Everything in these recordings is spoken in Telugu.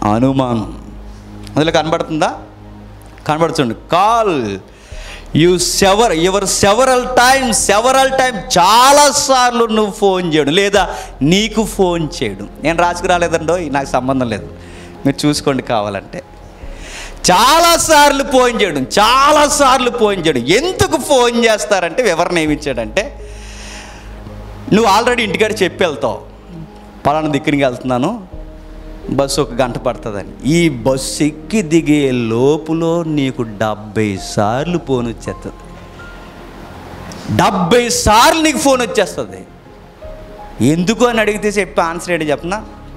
అనుమానం అందులో కనబడుతుందా కనబడుతుంది call you sever your several time several time చాలాసార్లు నువ్వు ఫోన్ చేయడం లేదా నీకు ఫోన్ చేయడం నేను రాసుకురాలేదండో నాకు సంబంధం లేదు మీరు చూసుకోండి కావాలంటే చాలాసార్లు ఫోన్ చేయడం చాలాసార్లు ఫోన్ చేయడం ఎందుకు ఫోన్ చేస్తారంటే వివరణ ఏమి ఇచ్చాడంటే నువ్వు ఆల్రెడీ ఇంటికాడ చెప్పి వెళ్తావు పలానా దిక్కునికి వెళ్తున్నాను బస్సు ఒక గంట పడుతుందని ఈ బస్సు ఎక్కి దిగే లోపులో నీకు డెబ్బై సార్లు ఫోన్ వచ్చేస్తుంది డెబ్బై సార్లు నీకు ఫోన్ వచ్చేస్తుంది ఎందుకు అని అడిగితే చెప్పి ఆన్సర్ ఏంటి చెప్పనా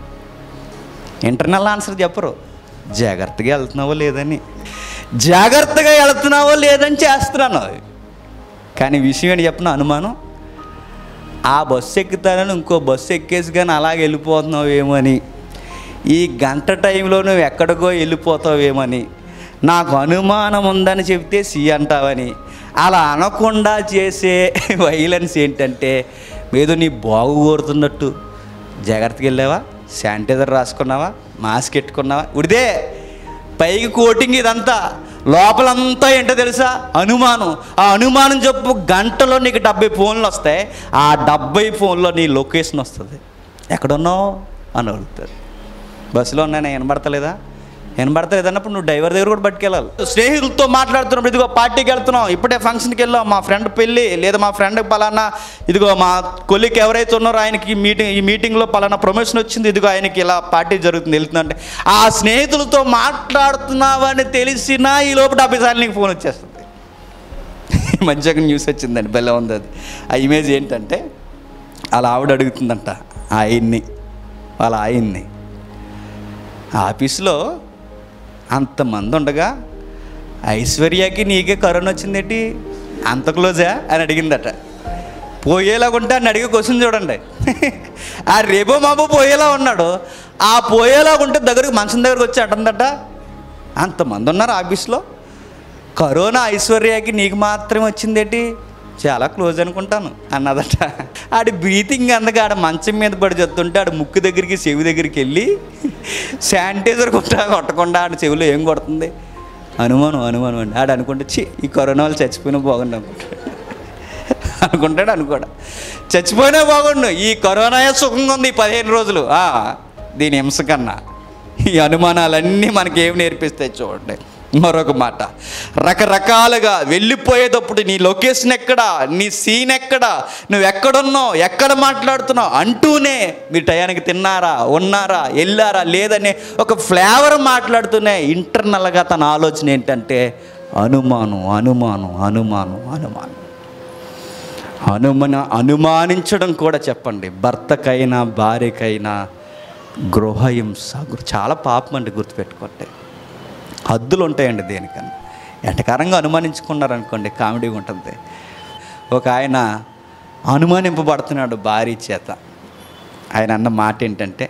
ఇంటర్నల్ ఆన్సర్ చెప్పరు జాగ్రత్తగా వెళ్తున్నావో లేదని జాగ్రత్తగా వెళ్తున్నావో లేదని చేస్తున్నాను కానీ విషయం ఏంటి చెప్పిన అనుమానం ఆ బస్సు ఎక్కుతానని ఇంకో బస్సు ఎక్కేసి కానీ అలాగే వెళ్ళిపోతున్నావేమో అని ఈ గంట టైంలో నువ్వు ఎక్కడికో వెళ్ళిపోతావేమని నాకు అనుమానం ఉందని చెప్తే సి అంటావని అలా అనకుండా చేసే వైలెన్స్ ఏంటంటే ఏదో నీ బాగు కోరుతున్నట్టు జాగ్రత్తగా వెళ్ళావా శానిటైజర్ రాసుకున్నావా మాస్క్ పెట్టుకున్నావా ఉడిదే పైకి కోటింగ్ ఇదంతా లోపలంతా ఏంటో తెలుసా అనుమానం ఆ అనుమానం చెప్పు గంటలో నీకు డెబ్బై ఫోన్లు వస్తాయి ఆ డెబ్బై ఫోన్లో నీ లొకేషన్ వస్తుంది ఎక్కడున్నావు అని అడుగుతారు బస్సులో ఉన్నాను వినబడతలేదా వినబడతలేదు అన్నప్పుడు నువ్వు డ్రైవర్ దగ్గర కూడా పట్టుకెళ్ళాలి స్నేహితులతో మాట్లాడుతున్నప్పుడు ఇదిగో పార్టీకి వెళ్తున్నాం ఇప్పుడే ఫంక్షన్కి వెళ్ళాం మా ఫ్రెండ్ పెళ్ళి లేదా మా ఫ్రెండ్ పలానా ఇదిగో మా కొలికి ఎవరైతే ఉన్నారో ఆయనకి ఈ మీటింగ్ ఈ మీటింగ్లో పలానా ప్రమోషన్ వచ్చింది ఇదిగో ఆయనకి ఇలా పార్టీ జరుగుతుంది వెళ్తుందంటే ఆ స్నేహితులతో మాట్లాడుతున్నావని తెలిసినా ఈ లోపు డెబ్బై సార్లు నీకు ఫోన్ వచ్చేస్తుంది ఈ మధ్య ఒక న్యూస్ వచ్చిందండి బెల్ల ఉంది అది ఆ ఇమేజ్ ఏంటంటే అలా ఆవిడ అడుగుతుందంట ఆ ఆయన్ని వాళ్ళ ఆయన్ని ఆఫీస్లో అంతమంది ఉండగా ఐశ్వర్యకి నీకే కరోనా వచ్చిందేంటి అంత క్లోజా అని అడిగిందట పోయేలాగుంటే అని అడిగే క్వశ్చన్ చూడండి ఆ రేపో మాపో పోయేలా ఉన్నాడు ఆ పోయేలాగుంటే దగ్గరకు మంచం దగ్గరకు వచ్చి అంటుందట అంతమంది ఉన్నారు ఆఫీస్లో కరోనా ఐశ్వర్యకి నీకు మాత్రమే వచ్చిందేంటి చాలా క్లోజ్ అనుకుంటాను అన్నదట ఆడి బ్రీతింగ్ అందక ఆడ మంచం మీద పడి చెప్తుంటే ఆడు ముక్కు దగ్గరికి చెవి దగ్గరికి వెళ్ళి శానిటైజర్ కొట్టా కొట్టకుండా ఆడ చెవిలో ఏం కొడుతుంది అనుమానం అనుమానం అండి ఆడు అనుకుంటే చి ఈ కరోనా వాళ్ళు చచ్చిపోయినా బాగుండు అనుకుంటాడు అనుకుంటాడు అనుకోడా చచ్చిపోయినా బాగుండు ఈ కరోనా సుఖంగా ఉంది ఈ పదిహేను రోజులు ఆ, దీని హింస కన్నా ఈ అనుమానాలన్నీ మనకి ఏమి నేర్పిస్తాయి చూడండి మరొక మాట రకరకాలుగా వెళ్ళిపోయేటప్పుడు నీ లొకేషన్ ఎక్కడ నీ సీన్ ఎక్కడ నువ్వు ఎక్కడున్నావు ఎక్కడ మాట్లాడుతున్నావు అంటూనే మీరు టయానికి తిన్నారా ఉన్నారా వెళ్ళారా లేదనే ఒక ఫ్లేవర్ మాట్లాడుతూనే ఇంటర్నల్గా తన ఆలోచన ఏంటంటే అనుమానం అనుమానం అనుమానం అనుమానం అనుమన అనుమానించడం కూడా చెప్పండి భర్తకైనా భార్యకైనా గృహహింస గుర్- చాలా పాపం అండి గుర్తుపెట్టుకోండి హద్దులు ఉంటాయండి దేనికన్నా ఎటకారంగా అనుమానించుకున్నారనుకోండి కామెడీగా ఉంటుంది ఒక ఆయన అనుమానింపబడుతున్నాడు భార్య చేత ఆయన అన్న మాట ఏంటంటే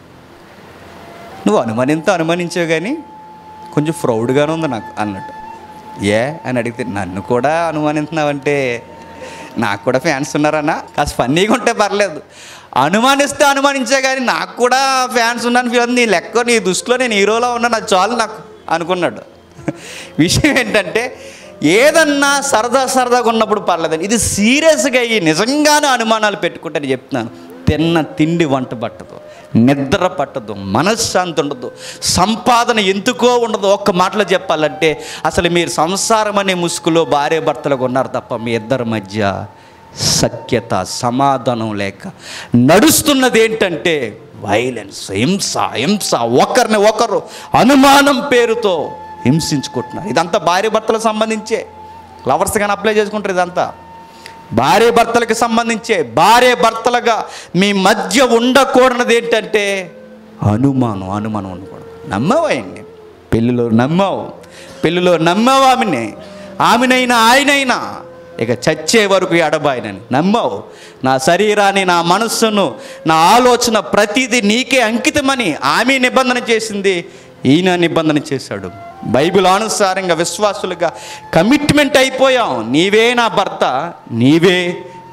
నువ్వు అనుమానింతో అనుమానించావు కానీ కొంచెం ప్రౌడ్గానే ఉంది నాకు అన్నట్టు ఏ అని అడిగితే నన్ను కూడా అనుమానిస్తున్నావంటే నాకు కూడా ఫ్యాన్స్ ఉన్నారన్నా కాస్త ఫన్నీగా ఉంటే పర్లేదు అనుమానిస్తే అనుమానించా కానీ నాకు కూడా ఫ్యాన్స్ ఉన్నాను ఫీల్ నీ లెక్క నీ దృష్టిలో నేను హీరోలో ఉన్నా నాకు చాలు నాకు అనుకున్నాడు విషయం ఏంటంటే ఏదన్నా సరదా సరదాగా ఉన్నప్పుడు పర్లేదండి ఇది సీరియస్గా అయ్యి నిజంగానే అనుమానాలు పెట్టుకుంటే చెప్తున్నాను తిన్న తిండి వంట పట్టదు నిద్ర పట్టదు మనశ్శాంతి ఉండదు సంపాదన ఎందుకో ఉండదు ఒక్క మాటలో చెప్పాలంటే అసలు మీరు సంసారం అనే ముసుగులో భార్య భర్తలకు ఉన్నారు తప్ప మీ ఇద్దరి మధ్య సఖ్యత సమాధానం లేక నడుస్తున్నది ఏంటంటే వైలెన్స్ హింస హింస ఒకరిని ఒకరు అనుమానం పేరుతో హింసించుకుంటున్నారు ఇదంతా భార్య భర్తలకు సంబంధించే లవర్స్ కానీ అప్లై చేసుకుంటారు ఇదంతా భార్య భర్తలకు సంబంధించే భార్య భర్తలుగా మీ మధ్య ఉండకూడనిది ఏంటంటే అనుమానం అనుమానం ఉండకూడదు నమ్మావు ఆయన్ని పెళ్ళిలో నమ్మావు పెళ్ళిలో నమ్మావు ఆమెని ఆమెనైనా ఆయనైనా ఇక చచ్చే వరకు ఎడబాయినని నమ్మావు నా శరీరాన్ని నా మనస్సును నా ఆలోచన ప్రతిదీ నీకే అంకితమని ఆమె నిబంధన చేసింది ఈయన నిబంధన చేశాడు బైబిల్ అనుసారంగా విశ్వాసులుగా కమిట్మెంట్ అయిపోయాం నీవే నా భర్త నీవే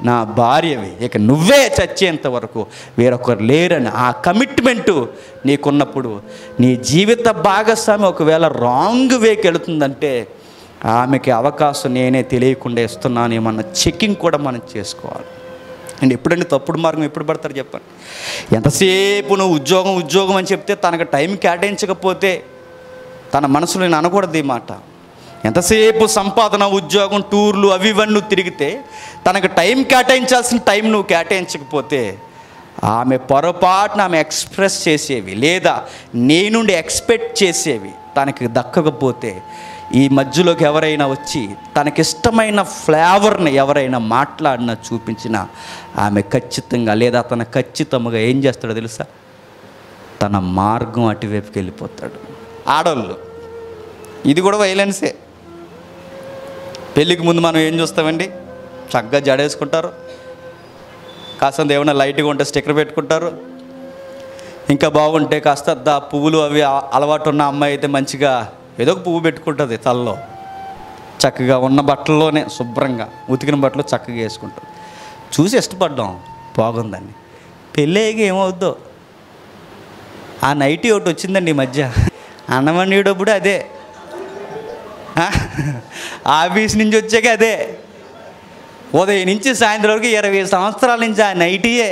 నా భార్యవి ఇక నువ్వే చచ్చేంత వరకు వేరొకరు లేరని ఆ కమిట్మెంటు నీకున్నప్పుడు నీ జీవిత భాగస్వామి ఒకవేళ రాంగ్ వేకి వెళుతుందంటే ఆమెకి అవకాశం నేనే తెలియకుండా ఇస్తున్నాను ఏమన్న చెకింగ్ కూడా మనం చేసుకోవాలి అండ్ ఎప్పుడండి తప్పుడు మార్గం ఎప్పుడు పడతారు చెప్పండి ఎంతసేపు నువ్వు ఉద్యోగం ఉద్యోగం అని చెప్తే తనకు టైం కేటాయించకపోతే తన మనసులో నేను అనకూడదు ఈ మాట ఎంతసేపు సంపాదన ఉద్యోగం టూర్లు అవి ఇవన్నీ నువ్వు తిరిగితే తనకు టైం కేటాయించాల్సిన టైం నువ్వు కేటాయించకపోతే ఆమె పొరపాటున ఆమె ఎక్స్ప్రెస్ చేసేవి లేదా నీ నుండి ఎక్స్పెక్ట్ చేసేవి తనకి దక్కకపోతే ఈ మధ్యలోకి ఎవరైనా వచ్చి తనకిష్టమైన ఫ్లేవర్ని ఎవరైనా మాట్లాడినా చూపించినా ఆమె ఖచ్చితంగా లేదా తన ఖచ్చితంగా ఏం చేస్తాడో తెలుసా తన మార్గం అటువైపుకి వెళ్ళిపోతాడు ఆడవాళ్ళు ఇది కూడా వైలెన్సే పెళ్ళికి ముందు మనం ఏం చూస్తామండి చక్కగా జడేసుకుంటారు కాస్త ఏమైనా లైట్గా ఉంటే స్టిక్కర్ పెట్టుకుంటారు ఇంకా బాగుంటే కాస్త దా పువ్వులు అవి ఆ- అలవాటు ఉన్న అమ్మాయి అయితే మంచిగా ఏదో ఒక పువ్వు పెట్టుకుంటుంది తలలో చక్కగా ఉన్న బట్టల్లోనే శుభ్రంగా ఉతికిన బట్టలు చక్కగా వేసుకుంటుంది చూసి ఇష్టపడ్డాం బాగుందండి పెళ్ళేగా ఏమవుద్దో ఆ నైటీ ఒకటి వచ్చిందండి ఈ మధ్య అన్నం వండేటప్పుడు అదే ఆ? ఆఫీస్ నుంచి వచ్చాక అదే ఉదయం నుంచి సాయంత్రం వరకు ఇరవై సంవత్సరాల నుంచి ఆ నైటీయే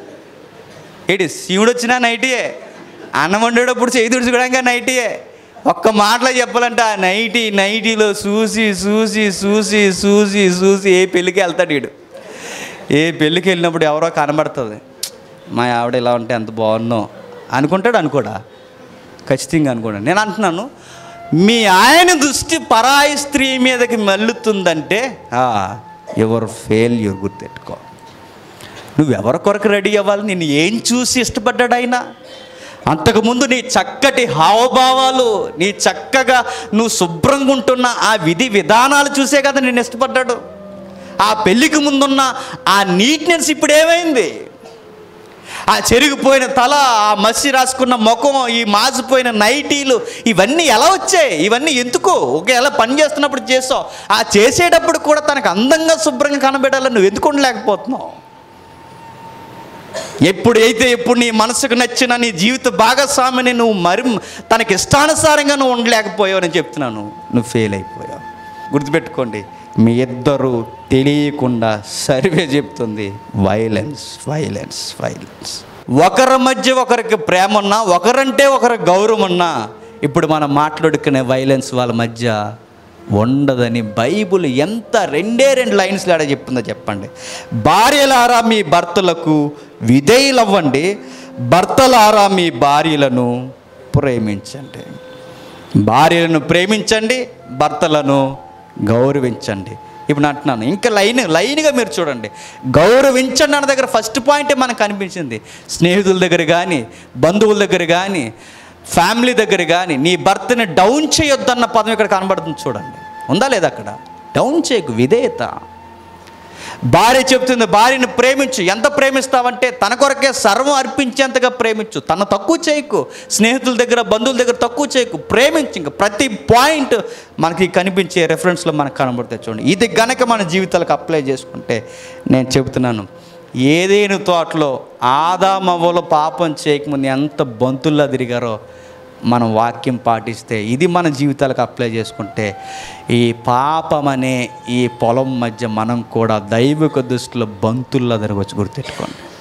ఏంటి శివుడు వచ్చినా నైటీయే అన్నం వండేటప్పుడు చేయి తుడుచుకోవడానికి ఆ నైటీయే ఒక్క మాటలో చెప్పాలంటే ఆ నైటీ నైటీలో చూసి చూసి చూసి చూసి చూసి ఏ పెళ్ళికి వెళ్తాడు వీడు ఏ పెళ్ళికి వెళ్ళినప్పుడు ఎవరో కనబడుతుంది మా ఆవిడ ఇలా ఉంటే ఎంత బాగున్నో అనుకుంటాడు అనుకోడా ఖచ్చితంగా అనుకోండి నేను అంటున్నాను మీ ఆయన దృష్టి పరాయి స్త్రీ మీదకి మల్లుతుందంటే ఎవరు ఫెయిల్యూర్ గుర్తెట్టుకో నువ్వెవరి కొరకు రెడీ అవ్వాలి నిన్ను ఏం చూసి ఇష్టపడ్డాడు ఆయన అంతకుముందు నీ చక్కటి హావభావాలు నీ చక్కగా నువ్వు శుభ్రంగా ఉంటున్న ఆ విధి విధానాలు చూసే కదా నేను ఇష్టపడ్డాడు ఆ పెళ్ళికి ముందున్న ఆ నీట్నెస్ ఇప్పుడు ఏమైంది ఆ చెరిగిపోయిన తల ఆ మసి రాసుకున్న ముఖం ఈ మాసిపోయిన నైటీలు ఇవన్నీ ఎలా వచ్చాయి ఇవన్నీ ఎందుకు ఒకవేళ పని చేస్తున్నప్పుడు చేసావు ఆ చేసేటప్పుడు కూడా తనకు అందంగా శుభ్రంగా కనబెట్టాలని నువ్వు ఎందుకు ఉండలేకపోతున్నావు ఎప్పుడైతే ఎప్పుడు నీ మనసుకు నచ్చిన నీ జీవిత భాగస్వామిని నువ్వు మరి తనకి ఇష్టానుసారంగా నువ్వు ఉండలేకపోయావు అని చెప్తున్నాను నువ్వు ఫెయిల్ అయిపోయావు గుర్తుపెట్టుకోండి మీ ఇద్దరు తెలియకుండా సర్వే చెప్తుంది వైలెన్స్ వైలెన్స్ వైలెన్స్ ఒకరి మధ్య ఒకరికి ప్రేమ ఉన్నా ఒకరంటే ఒకరి గౌరవం ఉన్నా ఇప్పుడు మనం మాట్లాడుకునే వైలెన్స్ వాళ్ళ మధ్య ఉండదని బైబుల్ ఎంత రెండే రెండు లైన్స్ లాడ చెప్తుందో చెప్పండి భార్యలారా మీ భర్తలకు విధేయులవ్వండి భర్తలారా మీ భార్యలను ప్రేమించండి భార్యలను ప్రేమించండి భర్తలను గౌరవించండి ఇప్పుడు నేను అంటున్నాను ఇంకా లైన్ లైన్గా మీరు చూడండి గౌరవించండి అన్న దగ్గర ఫస్ట్ పాయింటే మనకు కనిపించింది స్నేహితుల దగ్గర కానీ బంధువుల దగ్గర కానీ ఫ్యామిలీ దగ్గర కానీ నీ భర్తని డౌన్ చేయొద్దన్న పదం ఇక్కడ కనబడుతుంది చూడండి ఉందా లేదా అక్కడ డౌన్ చేయకు విధేయత భార్య చెప్తుంది భార్యని ప్రేమించు ఎంత ప్రేమిస్తావంటే తన కొరకే సర్వం అర్పించేంతగా ప్రేమించు తన తక్కువ చేయకు స్నేహితుల దగ్గర బంధువుల దగ్గర తక్కువ చేయకు ప్రేమించు ఇంకా ప్రతి పాయింట్ మనకి కనిపించే రెఫరెన్స్లో మనకు కనబడుతుంది చూడండి ఇది గనక మన జీవితాలకు అప్లై చేసుకుంటే నేను చెబుతున్నాను ఏదేను తోటలో ఆదామవ్వలో పాపం చేయకముందు ఎంత బంతుల్లా తిరిగారో మనం వాక్యం పాటిస్తే ఇది మన జీవితాలకు అప్లై చేసుకుంటే ఈ పాపం అనే ఈ పొలం మధ్య మనం కూడా దైవిక దృష్టిలో బంతుల్లా తిరగవచ్చు గుర్తెట్టుకోండి